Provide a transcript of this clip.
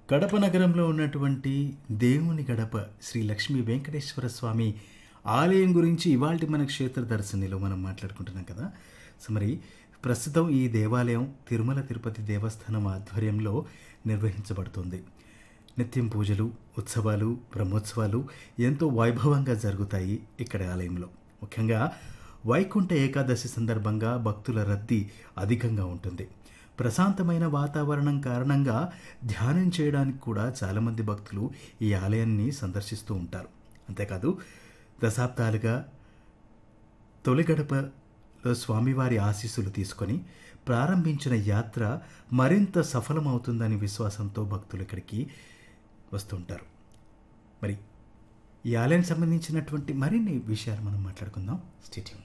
కడప నగరంలో ఉన్నటువంటి దేవుని గడప శ్రీ లక్ష్మీ వెంకటేశ్వర స్వామి ఆలయం గురించి ఇవాళ మన క్షేత్ర దర్శనిలో మనం మాట్లాడుకుంటున్నాం కదా సో మరి ప్రస్తుతం ఈ దేవాలయం తిరుమల తిరుపతి దేవస్థానం ఆధ్వర్యంలో నిర్వహించబడుతుంది నిత్యం పూజలు ఉత్సవాలు బ్రహ్మోత్సవాలు ఎంతో వైభవంగా జరుగుతాయి ఇక్కడ ఆలయంలో ముఖ్యంగా వైకుంఠ ఏకాదశి సందర్భంగా భక్తుల రద్దీ అధికంగా ఉంటుంది ప్రశాంతమైన వాతావరణం కారణంగా ధ్యానం చేయడానికి కూడా చాలామంది భక్తులు ఈ ఆలయాన్ని సందర్శిస్తూ ఉంటారు అంతేకాదు దశాబ్దాలుగా తొలి గడపలో స్వామివారి ఆశీస్సులు తీసుకొని ప్రారంభించిన యాత్ర మరింత సఫలమవుతుందని విశ్వాసంతో భక్తులు ఇక్కడికి వస్తుంటారు మరి ఈ ఆలయానికి సంబంధించినటువంటి మరిన్ని విషయాలు మనం మాట్లాడుకుందాం స్టేట్యూన్